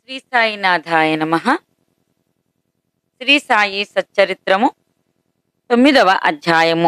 శ్రీ సాయినాథాయ నమ శ్రీ సాయి సచ్చరిత్రము తొమ్మిదవ అధ్యాయము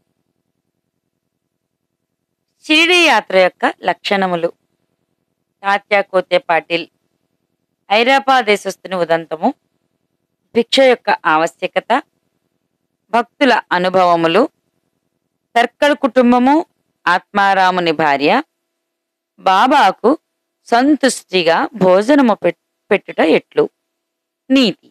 షిరిడి యాత్ర యొక్క లక్షణములు తాత్యా కోతే పాటిల్ ఐరాపా దేశస్థుని ఉదంతము భిక్ష యొక్క ఆవశ్యకత భక్తుల అనుభవములు తర్కల్ కుటుంబము ఆత్మారాముని భార్య బాబాకు సంతుష్టిగా భోజనము పెట్- పెట్టుట ఎట్లు నీతి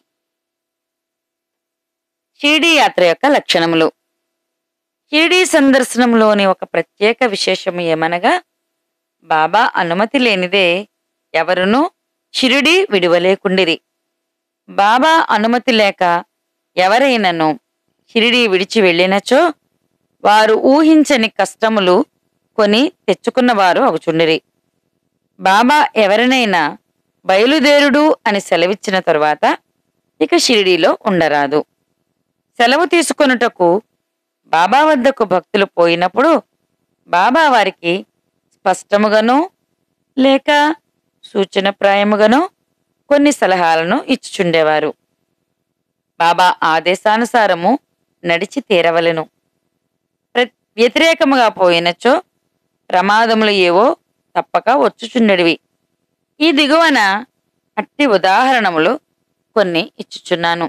షిరిడి యాత్ర యొక్క లక్షణములు షిరిడి సందర్శనంలోని ఒక ప్రత్యేక విశేషము ఏమనగా బాబా అనుమతి లేనిదే ఎవరునూ షిరిడి విడువలేకుండిరి బాబా అనుమతి లేక ఎవరైనను షిరిడి విడిచి వెళ్ళినచో వారు ఊహించని కష్టములు కొని తెచ్చుకున్నవారు అగుచుండిరి బాబా ఎవరినైనా బయలుదేరుడు అని సెలవిచ్చిన తరువాత ఇక షిరిడీలో ఉండరాదు సెలవు తీసుకొనుటకు బాబా వద్దకు భక్తులు పోయినప్పుడు బాబా వారికి స్పష్టముగానో లేక సూచనప్రాయముగానో కొన్ని సలహాలను ఇచ్చుచుండేవారు బాబా ఆదేశానుసారము నడిచి తీరవలెను ప్ర- వ్యతిరేకముగా పోయినచో ప్రమాదములు ఏవో తప్పక వచ్చుచుండెడివి ఈ దిగువన అట్టి ఉదాహరణములు కొన్ని ఇచ్చుచున్నాను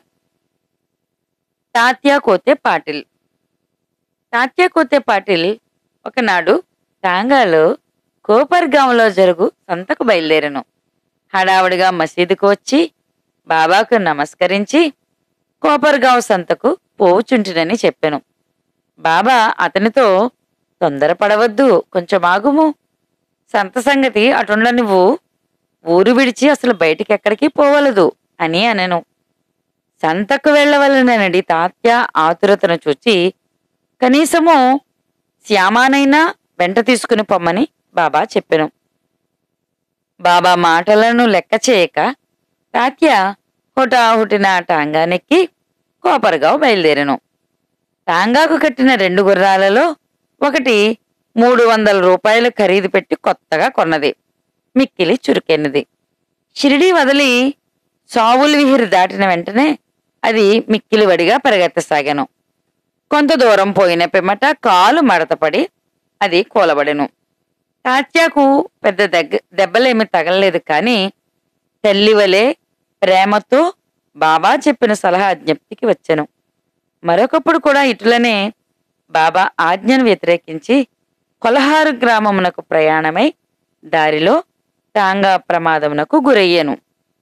తాత్యా కోతే పాటిల్ తాత్యా కోతే పాటిల్ ఒకనాడు టాంగాలో కోపర్గాంలో జరుగు సంతకు బయలుదేరను హడావుడిగా మసీదుకు వచ్చి బాబాకు నమస్కరించి కోపర్గాం సంతకు పోవుచుంటినని చెప్పెను బాబా అతనితో తొందరపడవద్దు కొంచెం ఆగుము సంత సంగతి అటుండ నువ్వు ఊరు విడిచి అసలు బయటికెక్కడికి పోవలదు అని అనెను సంతకు వెళ్ళవలనడి తాత్య ఆతురతను చూచి కనీసము శ్యామానైనా వెంట తీసుకుని పొమ్మని బాబా చెప్పెను బాబా మాటలను లెక్క చేయక తాత్య హుటాహుటిన టాంగానెక్కి కోపరగావు బయలుదేరెను టాంగాకు కట్టిన రెండు గుర్రాలలో ఒకటి మూడు వందల రూపాయలు ఖరీదు పెట్టి కొత్తగా కొన్నది మిక్కిలి చురుకైనది షిరిడి వదిలి సావుల్ విహిర్ దాటిన వెంటనే అది మిక్కిలి వడిగా పరిగెత్తసాగాను కొంత దూరం పోయిన పిమ్మట కాలు మడతపడి అది కూలబడెను తాత్యాకు పెద్ద దగ్గ దెబ్బలేమి తగలలేదు కానీ తల్లివలే ప్రేమతో బాబా చెప్పిన సలహా జ్ఞప్తికి వచ్చెను మరొకప్పుడు కూడా ఇటులనే బాబా ఆజ్ఞను వ్యతిరేకించి కొలహారు గ్రామమునకు ప్రయాణమై దారిలో టాంగా ప్రమాదమునకు గురయ్యెను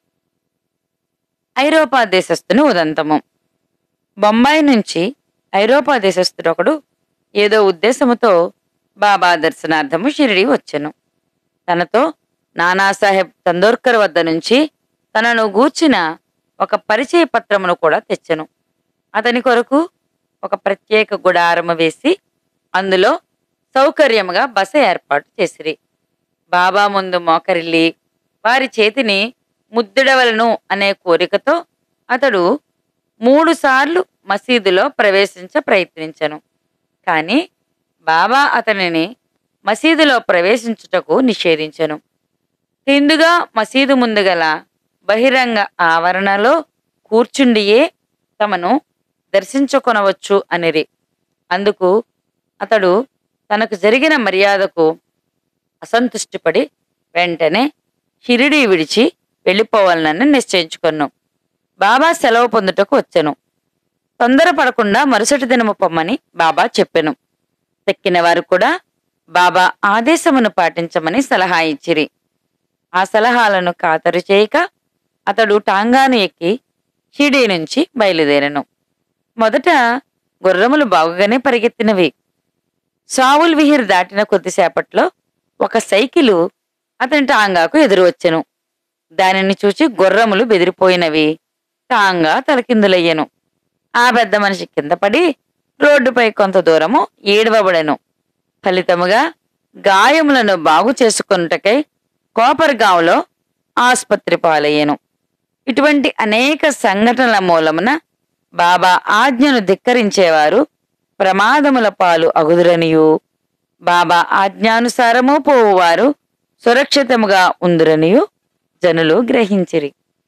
ఐరోపా దేశస్థుని ఉదంతము బొంబాయి నుంచి ఐరోపా దేశస్థుడొకడు ఏదో ఉద్దేశముతో బాబా దర్శనార్థము షిరిడి వచ్చెను తనతో నానాసాహెబ్ తందోర్కర్ వద్ద నుంచి తనను గూర్చిన ఒక పరిచయ పత్రమును కూడా తెచ్చెను అతని కొరకు ఒక ప్రత్యేక గుడారము వేసి అందులో సౌకర్యముగా బస ఏర్పాటు చేసిరి బాబా ముందు మోకరిల్లి వారి చేతిని ముద్దిడవలను అనే కోరికతో అతడు మూడు సార్లు మసీదులో ప్రవేశించ ప్రయత్నించను కాని బాబా అతనిని మసీదులో ప్రవేశించుటకు నిషేధించెను హిందుగా మసీదు ముందు గల బహిరంగ ఆవరణలో కూర్చుండియే తమను దర్శించుకొనవచ్చు అనిరి అందుకు అతడు తనకు జరిగిన మర్యాదకు అసంతుష్టిపడి వెంటనే షిరిడి విడిచి వెళ్ళిపోవాలని నిశ్చయించుకొను బాబా సెలవు పొందుటకు వచ్చెను తొందరపడకుండా మరుసటి దినము పొమ్మని బాబా చెప్పెను తెక్కిన వారు కూడా బాబా ఆదేశమును పాటించమని సలహా ఇచ్చిరి ఆ సలహాలను ఖాతరు చేయక అతడు టాంగాను ఎక్కి షిరిడి నుంచి బయలుదేరెను మొదట గుర్రములు బాగుగానే పరిగెత్తినవి సావుల్ విహిర్ దాటిన కొద్దిసేపట్లో ఒక సైకిలు అతని టాంగాకు ఎదురు వచ్చెను దానిని చూచి గుర్రములు బెదిరిపోయినవి టాంగా తలకిందులయ్యెను ఆ పెద్ద మనిషి కింద పడి రోడ్డుపై కొంత దూరము ఏడవబడెను ఫలితముగా గాయములను బాగు చేసుకొనుటకై కోపర్గాంలో ఆస్పత్రి పాలయ్యెను ఇటువంటి అనేక సంఘటనల మూలమున బాబా ఆజ్ఞను ధిక్కరించేవారు ప్రమాదముల పాలు అగుదురనియు బాబా ఆజ్ఞానుసారము పోవువారు సురక్షితముగా ఉందురనియు జనులు గ్రహించిరి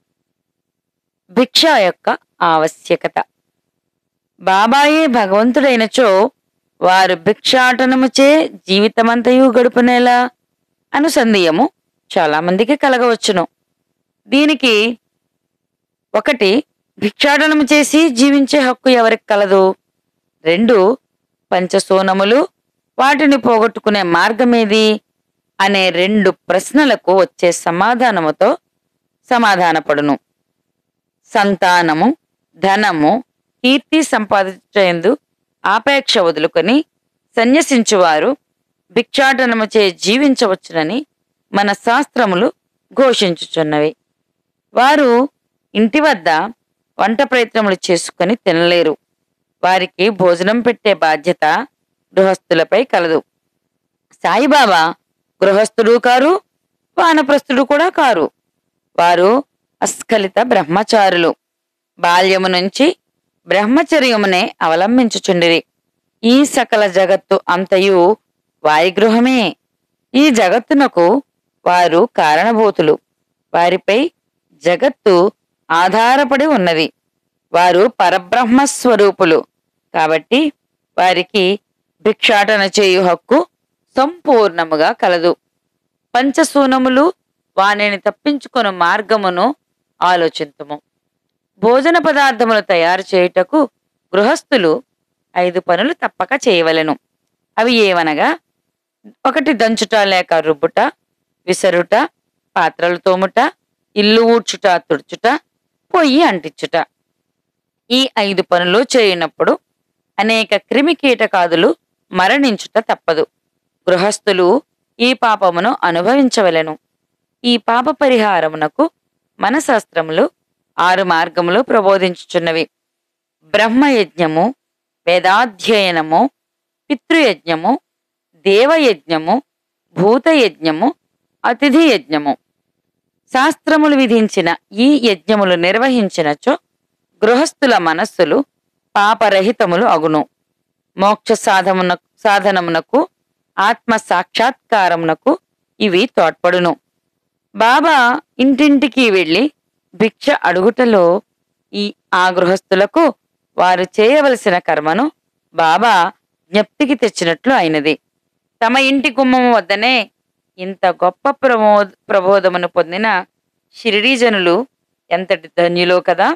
భిక్ష యొక్క ఆవశ్యకత బాబాయే భగవంతుడైనచో వారు భిక్షాటనముచే జీవితమంతయు గడుపునేలా అనుసందేయము చాలా మందికి కలగవచ్చును దీనికి ఒకటి భిక్షాటనము చేసి జీవించే హక్కు ఎవరికి కలదు రెండు పంచసోనములు వాటిని పోగొట్టుకునే మార్గమేది అనే రెండు ప్రశ్నలకు వచ్చే సమాధానముతో సమాధానపడును సంతానము ధనము కీర్తి సంపాదించేందు ఆపేక్ష వదులుకొని సన్యసించువారు భిక్షాటనముచే జీవించవచ్చునని మన శాస్త్రములు ఘోషించుచున్నవి వారు ఇంటి వద్ద వంట ప్రయత్నములు చేసుకొని తినలేరు వారికి భోజనం పెట్టే బాధ్యత గృహస్థులపై కలదు సాయిబాబా గృహస్థుడు కారు వానప్రస్థుడు కూడా కారు వారు అస్ఖలిత బ్రహ్మచారులు బాల్యము నుంచి బ్రహ్మచర్యమునే అవలంబించుచుండిరి ఈ సకల జగత్తు అంతయు వాయుగృహమే ఈ జగత్తునకు వారు కారణభూతులు వారిపై జగత్తు ఆధారపడి ఉన్నది వారు పరబ్రహ్మ స్వరూపులు కాబట్టి వారికి భిక్షాటన చేయు హక్కు సంపూర్ణముగా కలదు పంచసూనములు వానిని తప్పించుకొను మార్గమును ఆలోచింతుము భోజన పదార్థములు తయారు చేయుటకు గృహస్థులు ఐదు పనులు తప్పక చేయవలెను అవి ఏవనగా ఒకటి దంచుట లేక రుబ్బుట విసరుట పాత్రలు తోముట ఇల్లు ఊడ్చుట తుడుచుట పొయ్యి అంటించుట ఈ ఐదు పనులు చేయనప్పుడు అనేక క్రిమి కీటకాదులు మరణించుట తప్పదు గృహస్థులు ఈ పాపమును అనుభవించవలెను ఈ పాప పరిహారమునకు మన శాస్త్రములు ఆరు మార్గములు ప్రబోధించుచున్నవి బ్రహ్మయజ్ఞము వేదాధ్యయనము పితృయజ్ఞము దేవయజ్ఞము భూతయజ్ఞము అతిథి యజ్ఞము శాస్త్రములు విధించిన ఈ యజ్ఞములు నిర్వహించినచో గృహస్థుల మనస్సులు పాపరహితములు అగును మోక్ష సాధమున సాధనమునకు ఆత్మ సాక్షాత్కారమునకు ఇవి తోడ్పడును బాబా ఇంటింటికి వెళ్ళి భిక్ష అడుగుటలో ఈ ఆ గృహస్థులకు వారు చేయవలసిన కర్మను బాబా జ్ఞప్తికి తెచ్చినట్లు అయినది తమ ఇంటి గుమ్మము వద్దనే ఇంత గొప్ప ప్రమో ప్రబోధమును పొందిన షిరిడీ జనులు ఎంతటి ధన్యులో కదా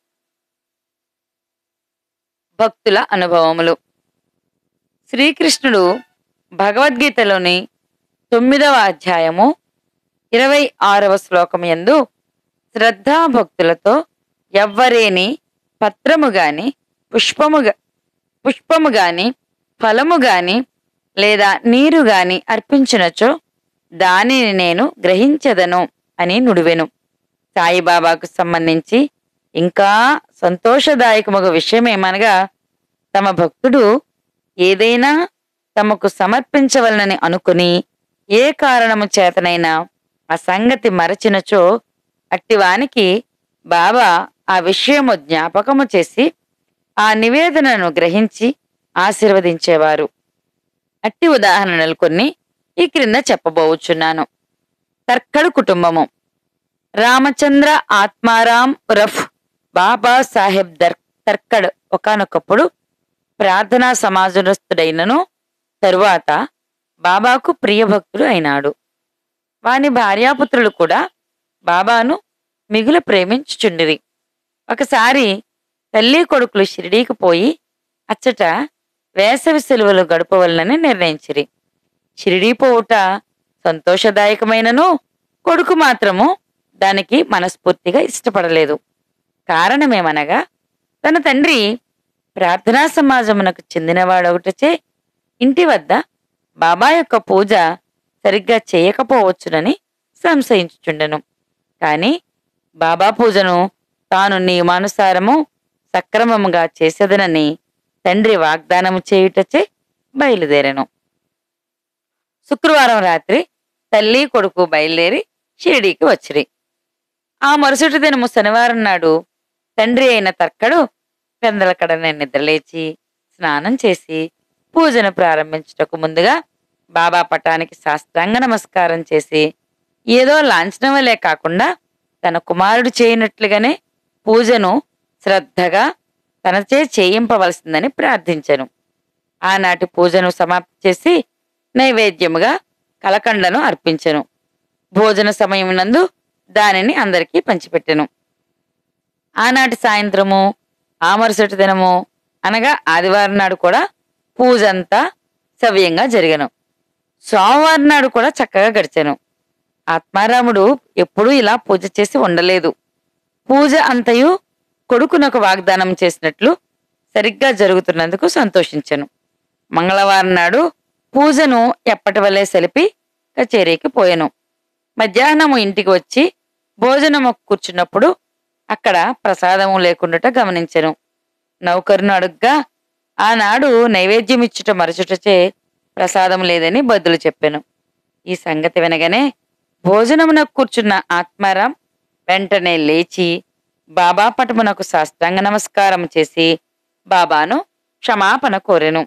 భక్తుల అనుభవములు శ్రీకృష్ణుడు భగవద్గీతలోని తొమ్మిదవ అధ్యాయము ఇరవై ఆరవ శ్లోకం యందు శ్రద్ధాభక్తులతో ఎవ్వరేని పత్రము గాని పుష్పము గా- పుష్పము గాని ఫలము గాని లేదా నీరు గాని అర్పించినచో దానిని నేను గ్రహించదను అని నుడివెను సాయిబాబాకు సంబంధించి ఇంకా సంతోషదాయకమొక విషయమేమనగా తమ భక్తుడు ఏదైనా తమకు సమర్పించవలనని అనుకుని ఏ కారణము చేతనైనా ఆ సంగతి మరచినచో అట్టివానికి బాబా ఆ విషయము జ్ఞాపకము చేసి ఆ నివేదనను గ్రహించి ఆశీర్వదించేవారు అట్టి ఉదాహరణలు కొన్ని ఈ క్రింద చెప్పబోచున్నాను తర్కడు కుటుంబము రామచంద్ర ఆత్మారాం రఫ్ బాబా సాహెబ్ దర్ తర్కడ్ ఒకనొకప్పుడు ప్రార్థనా సమాజస్తుడైనను తరువాత బాబాకు ప్రియభక్తుడు అయినాడు వాని భార్యాపుత్రులు కూడా బాబాను మిగులు ప్రేమించుచుండిరి ఒకసారి తల్లి కొడుకులు షిరిడీకి పోయి అచ్చట వేసవి సెలవులు గడపవలనని నిర్ణయించిరి షిరిడీ పోవుట సంతోషదాయకమైనను కొడుకు మాత్రము దానికి మనస్ఫూర్తిగా ఇష్టపడలేదు కారణమేమనగా తన తండ్రి ప్రార్థనా సమాజమునకు చెందినవాడొకటచే ఇంటి వద్ద బాబా యొక్క పూజ సరిగ్గా చేయకపోవచ్చునని సంశయించుచుండెను కాని బాబా పూజను తాను నియమానుసారము సక్రమముగా చేసేదనని తండ్రి వాగ్దానము చేయుటచే బయలుదేరెను శుక్రవారం రాత్రి తల్లి కొడుకు బయలుదేరి షిరిడీకి వచ్చిరి ఆ మరుసటి దినము శనివారం నాడు తండ్రి అయిన తర్కడు పెందలకడనే నిద్రలేచి స్నానం చేసి పూజను ప్రారంభించుటకు ముందుగా బాబా పటానికి సాష్టాంగ నమస్కారం చేసి ఏదో లాంఛనం వలే కాకుండా తన కుమారుడు చేయనట్లుగానే పూజను శ్రద్ధగా తనచే చేయింపవలసిందని ప్రార్థించెను ఆనాటి పూజను సమాప్తి చేసి నైవేద్యముగా కలకండను అర్పించెను భోజన సమయం నందు దానిని అందరికీ పంచిపెట్టెను ఆనాటి సాయంత్రము ఆ మరుసటి దినము అనగా ఆదివారం నాడు కూడా పూజ అంతా సవ్యంగా జరిగను సోమవారం నాడు కూడా చక్కగా గడిచెను ఆత్మారాముడు ఎప్పుడూ ఇలా పూజ చేసి ఉండలేదు పూజ అంతయు కొడుకునకు వాగ్దానం చేసినట్లు సరిగ్గా జరుగుతున్నందుకు సంతోషించెను మంగళవారం నాడు పూజను ఎప్పటి వలె సెలిపి కచేరీకి పోయెను మధ్యాహ్నము ఇంటికి వచ్చి భోజనము కూర్చున్నప్పుడు అక్కడ ప్రసాదము లేకుండాట గమనించెను నౌకరును అడుగ్గా ఆనాడు నైవేద్యం ఇచ్చుట మరచుటచే ప్రసాదం లేదని బదులు చెప్పెను ఈ సంగతి వినగానే భోజనమున కూర్చున్న ఆత్మారాం వెంటనే లేచి బాబా పటమునకు సాష్టాంగ నమస్కారం చేసి బాబాను క్షమాపణ కోరెను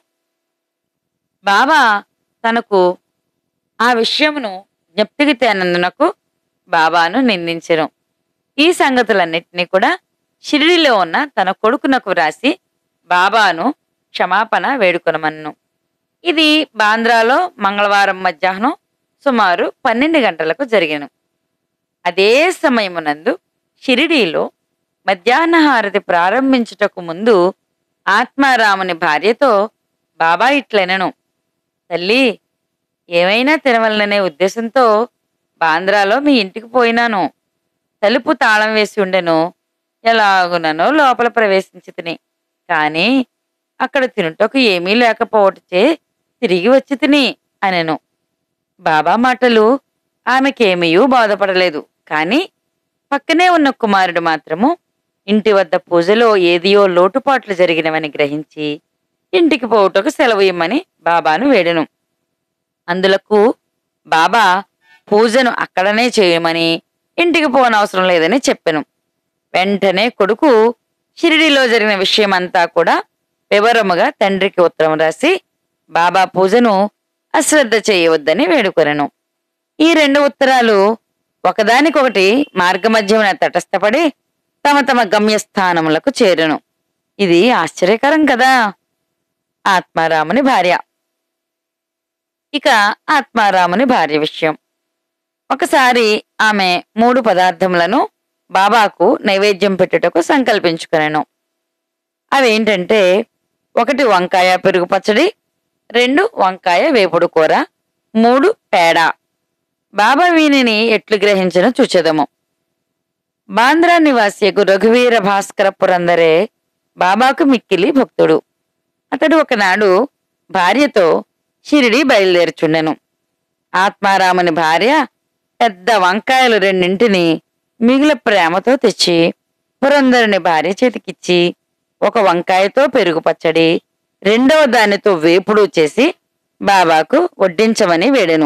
బాబా తనకు ఆ విషయమును జ్ఞప్తికి తేనందునకు బాబాను నిందించెను ఈ సంగతులన్నిటినీ కూడా షిరిడిలో ఉన్న తన కొడుకునకు వ్రాసి బాబాను క్షమాపణ వేడుకొనమన్ను ఇది బాంద్రాలో మంగళవారం మధ్యాహ్నం సుమారు పన్నెండు గంటలకు జరిగెను అదే సమయమునందు షిరిడీలో మధ్యాహ్న హారతి ప్రారంభించుటకు ముందు ఆత్మారాముని భార్యతో బాబా ఇట్లనెను తల్లి ఏమైనా తినవలననే ఉద్దేశంతో బాంద్రాలో మీ ఇంటికి పోయినాను తలుపు తాళం వేసి ఉండెను ఎలాగుననో లోపల ప్రవేశించి తిని కాని అక్కడ తినుటకు ఏమీ లేకపోవటచే తిరిగి వచ్చి తిని అనెను బాబా మాటలు ఆమెకేమీయూ బాధపడలేదు కాని పక్కనే ఉన్న కుమారుడు మాత్రము ఇంటి వద్ద పూజలో ఏదియో లోటుపాట్లు జరిగినవని గ్రహించి ఇంటికి పోవుటకు సెలవు ఇమ్మని బాబాను వేడెను అందులకు బాబా పూజను అక్కడనే చేయమని ఇంటికి పోనవసరం లేదని చెప్పెను వెంటనే కొడుకు షిరిడిలో జరిగిన విషయమంతా కూడా వివరముగా తండ్రికి ఉత్తరం రాసి బాబా పూజను అశ్రద్ధ చేయవద్దని వేడుకొనెను ఈ రెండు ఉత్తరాలు ఒకదానికొకటి మార్గమధ్యమున తటస్థపడి తమ తమ గమ్యస్థానములకు చేరును ఇది ఆశ్చర్యకరం కదా ఆత్మారాముని భార్య ఇక ఆత్మారాముని భార్య విషయం ఒకసారి ఆమె మూడు పదార్థములను బాబాకు నైవేద్యం పెట్టుటకు సంకల్పించుకునేను అవేంటంటే ఒకటి వంకాయ పెరుగు పచ్చడి రెండు వంకాయ వేపుడు కూర మూడు పేడ బాబా వీనిని ఎట్లు గ్రహించిన చూచెదము బాంద్రా నివాసియకు రఘువీర భాస్కర పురందరే బాబాకు మిక్కిలి భక్తుడు అతడు ఒకనాడు భార్యతో షిరిడి బయలుదేరుచుండెను ఆత్మారాముని భార్య పెద్ద వంకాయలు రెండింటిని మిగిలిన ప్రేమతో తెచ్చి పురందరుని భార్య చేతికిచ్చి ఒక వంకాయతో పెరుగు పచ్చడి రెండవ దానితో వేపుడు చేసి బాబాకు వడ్డించమని వేడెను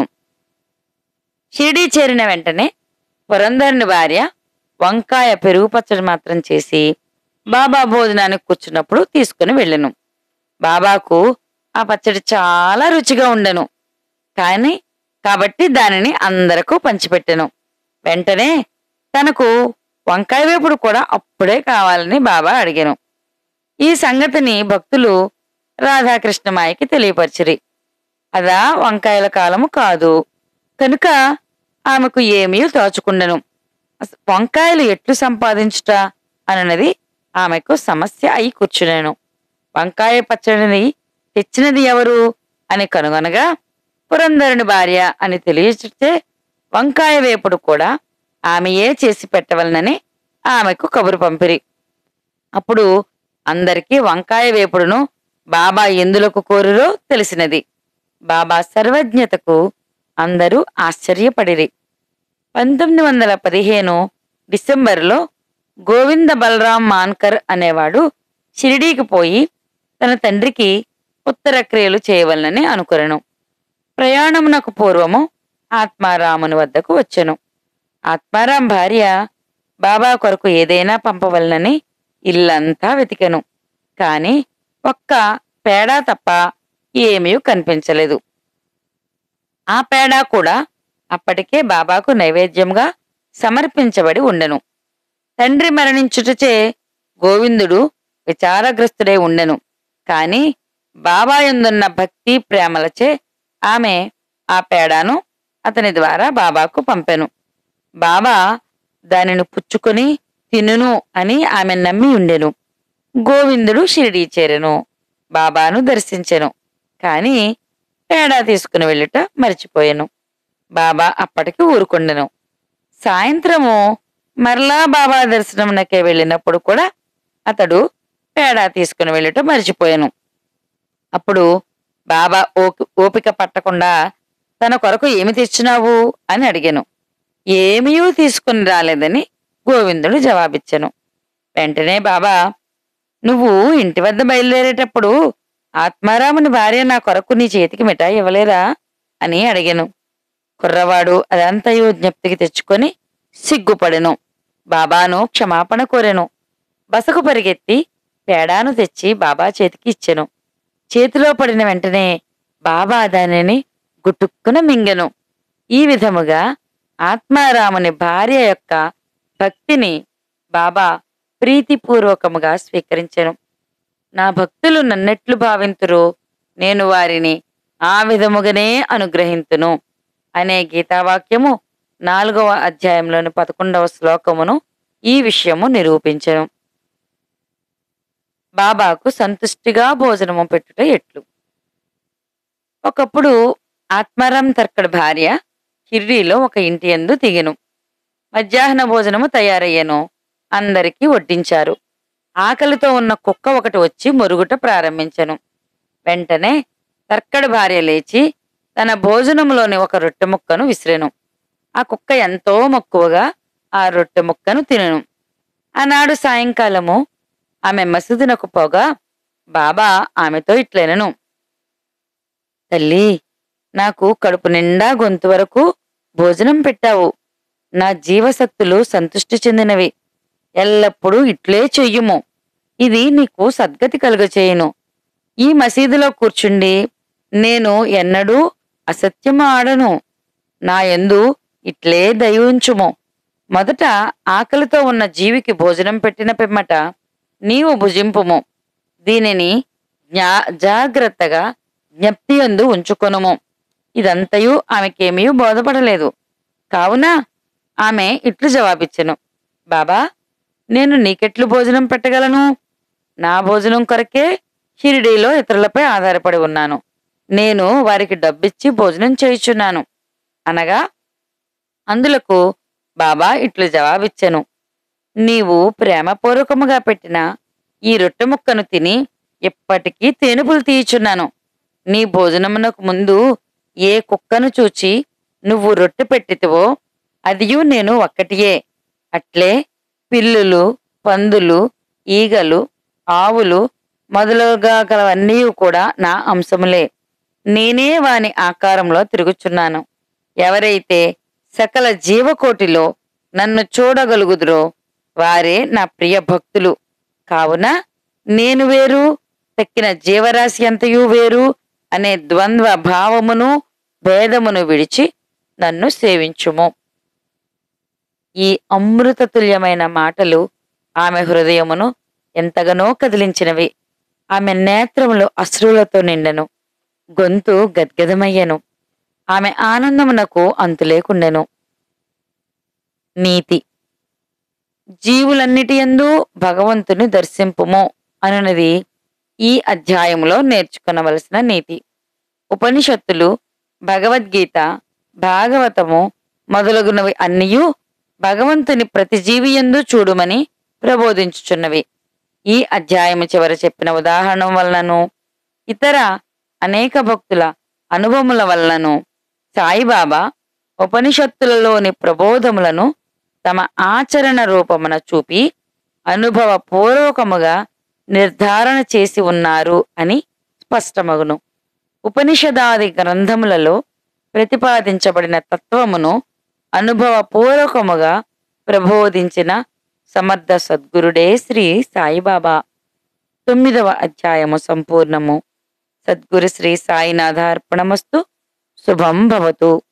షిరిడీ చేరిన వెంటనే పురందరుని భార్య వంకాయ పెరుగు పచ్చడి మాత్రం చేసి బాబా భోజనానికి కూర్చున్నప్పుడు తీసుకుని వెళ్ళెను బాబాకు ఆ పచ్చడి చాలా రుచిగా ఉండెను కాని కాబట్టి దానిని అందరకు పంచిపెట్టెను వెంటనే తనకు వంకాయ వేపుడు కూడా అప్పుడే కావాలని బాబా అడిగాను ఈ సంగతిని భక్తులు రాధాకృష్ణమాయకి తెలియపరిచిరి అదా వంకాయల కాలము కాదు కనుక ఆమెకు ఏమీ తోచుకుండెను అస- వంకాయలు ఎట్లు సంపాదించుట అనన్నది ఆమెకు సమస్య అయి కూర్చునేను వంకాయ పచ్చడిని తెచ్చినది ఎవరు అని కనుగొనగా పురంధరుని భార్య అని తెలియచుతే వంకాయ వేపుడు కూడా ఆమెయే చేసి పెట్టవలనని ఆమెకు కబురు పంపిరి అప్పుడు అందరికీ వంకాయ వేపుడును బాబా ఎందులకు కోరురో తెలిసినది బాబా సర్వజ్ఞతకు అందరూ ఆశ్చర్యపడిరి పంతొమ్మిది వందల పదిహేను డిసెంబరులో గోవింద బలరాం మాన్కర్ అనేవాడు షిరిడీకి పోయి తన తండ్రికి ఉత్తర క్రియలు చేయవలనని అనుకొనెను ప్రయాణమునకు పూర్వము ఆత్మారాముని వద్దకు వచ్చెను ఆత్మారాం భార్య బాబా కొరకు ఏదైనా పంపవలనని ఇల్లంతా వెతికెను కాని ఒక్క పేడ తప్ప ఏమీ కనిపించలేదు ఆ పేడ కూడా అప్పటికే బాబాకు నైవేద్యంగా సమర్పించబడి ఉండెను తండ్రి మరణించుటచే గోవిందుడు విచారగ్రస్తుడై ఉండెను కాని బాబా యందున్న భక్తి ప్రేమలచే ఆమె ఆ పేడాను అతని ద్వారా బాబాకు పంపెను బాబా దానిని పుచ్చుకొని తినును అని ఆమె నమ్మి ఉండెను గోవిందుడు షిరిడీ చేరెను బాబాను దర్శించెను కాని పేడా తీసుకుని వెళ్ళుట మర్చిపోయెను బాబా అప్పటికి ఊరుకుండెను సాయంత్రము మరలా బాబా దర్శనమునకే వెళ్ళినప్పుడు కూడా అతడు పేడా తీసుకుని వెళ్ళుట మర్చిపోయాను అప్పుడు బాబా ఓకి ఓపిక పట్టకుండా తన కొరకు ఏమి తెచ్చినావు అని అడిగాను ఏమీయూ తీసుకుని రాలేదని గోవిందుడు జవాబిచ్చెను వెంటనే బాబా నువ్వు ఇంటి వద్ద బయలుదేరేటప్పుడు ఆత్మారాముని భార్య నా కొరకు నీ చేతికి మిఠాయి ఇవ్వలేరా అని అడిగాను కుర్రవాడు అదంతయు జ్ఞప్తికి తెచ్చుకొని సిగ్గుపడెను బాబాను క్షమాపణ కోరెను బసకు పరిగెత్తి పేడాను తెచ్చి బాబా చేతికి ఇచ్చెను చేతిలో పడిన వెంటనే బాబా దానిని గుటుక్కున మింగెను ఈ విధముగా ఆత్మారాముని భార్య యొక్క భక్తిని బాబా ప్రీతిపూర్వకముగా స్వీకరించెను నా భక్తులు నన్నెట్లు భావింతురో నేను వారిని ఆ విధముగానే అనుగ్రహింతును అనే గీతావాక్యము నాలుగవ అధ్యాయంలోని పదకొండవ శ్లోకమును ఈ విషయము నిరూపించెను బాబాకు సంతుష్టిగా భోజనము పెట్టుట ఎట్లు ఒకప్పుడు ఆత్మారాం తర్కడ్ భార్య హిర్రీలో ఒక ఇంటి యందు దిగెను మధ్యాహ్న భోజనము తయారయ్యెను అందరికీ వడ్డించారు ఆకలితో ఉన్న కుక్క ఒకటి వచ్చి మొరుగుట ప్రారంభించెను వెంటనే తర్కడ్ భార్య లేచి తన భోజనములోని ఒక రొట్టె ముక్కను విసిరెను ఆ కుక్క ఎంతో మక్కువగా ఆ రొట్టె ముక్కను తినెను ఆనాడు సాయంకాలము ఆమె మసీదునకు పోగా బాబా ఆమెతో ఇట్లెనను తల్లి నాకు కడుపు నిండా గొంతు వరకు భోజనం పెట్టావు నా జీవశక్తులు సంతృష్టి చెందినవి ఎల్లప్పుడూ ఇట్లే చెయ్యుము ఇది నీకు సద్గతి కలుగచేయును ఈ మసీదులో కూర్చుండి నేను ఎన్నడూ అసత్యము ఆడను నా యందు ఇట్లే దయించుము మొదట ఆకలితో ఉన్న జీవికి భోజనం పెట్టిన పిమ్మట నీవు భుజింపుము దీనిని జ్ఞా జాగ్రత్తగా జ్ఞప్తియందు ఉంచుకొనుము ఇదంతయు ఆమెకేమీ బోధపడలేదు కావున ఆమె ఇట్లు జవాబిచ్చెను బాబా నేను నీకెట్లు భోజనం పెట్టగలను నా భోజనం కొరకే షిరిడీలో ఇతరులపై ఆధారపడి ఉన్నాను నేను వారికి డబ్బిచ్చి భోజనం చేయుచున్నాను అనగా అందులకు బాబా ఇట్లు జవాబిచ్చెను నీవు ప్రేమపూర్వకముగా పెట్టిన ఈ రొట్టె ముక్కను తిని ఎప్పటికీ తేనుపులు తీయుచున్నాను నీ భోజనమునకు ముందు ఏ కుక్కను చూచి నువ్వు రొట్టె పెట్టితివో అదియు నేను ఒక్కటియే అట్లే పిల్లులు పందులు ఈగలు ఆవులు మొదలుగా గలవన్నీ కూడా నా అంశములే నేనే వాని ఆకారంలో తిరుగుచున్నాను ఎవరైతే సకల జీవకోటిలో నన్ను చూడగలుగుదురో వారే నా ప్రియ భక్తులు కావున నేను వేరు తక్కిన జీవరాశి అంతయు వేరు అనే ద్వంద్వ భావమును భేదమును విడిచి నన్ను సేవించుము ఈ అమృతతుల్యమైన మాటలు ఆమె హృదయమును ఎంతగానో కదిలించినవి ఆమె నేత్రములు అశ్రులతో నిండెను గొంతు గద్గదమయ్యెను ఆమె ఆనందమునకు అంతులేకుండెను నీతి జీవులన్నిటి యందు భగవంతుని దర్శింపుము అనునది ఈ అధ్యాయంలో నేర్చుకునవలసిన నీతి ఉపనిషత్తులు భగవద్గీత భాగవతము మొదలగునవి అన్నియు భగవంతుని ప్రతి జీవియందు చూడుమని ప్రబోధించుచున్నవి ఈ అధ్యాయము చివర చెప్పిన ఉదాహరణ వలనను ఇతర అనేక భక్తుల అనుభవముల వలనను సాయిబాబా ఉపనిషత్తులలోని ప్రబోధములను తమ ఆచరణ రూపమున చూపి అనుభవపూర్వకముగా నిర్ధారణ చేసి ఉన్నారు అని స్పష్టమగును ఉపనిషదాది గ్రంథములలో ప్రతిపాదించబడిన తత్వమును అనుభవపూర్వకముగా ప్రబోధించిన సమర్థ సద్గురుడే శ్రీ సాయిబాబా తొమ్మిదవ అధ్యాయము సంపూర్ణము సద్గురు శ్రీ సాయినాథార్పణమస్తు శుభం భవతు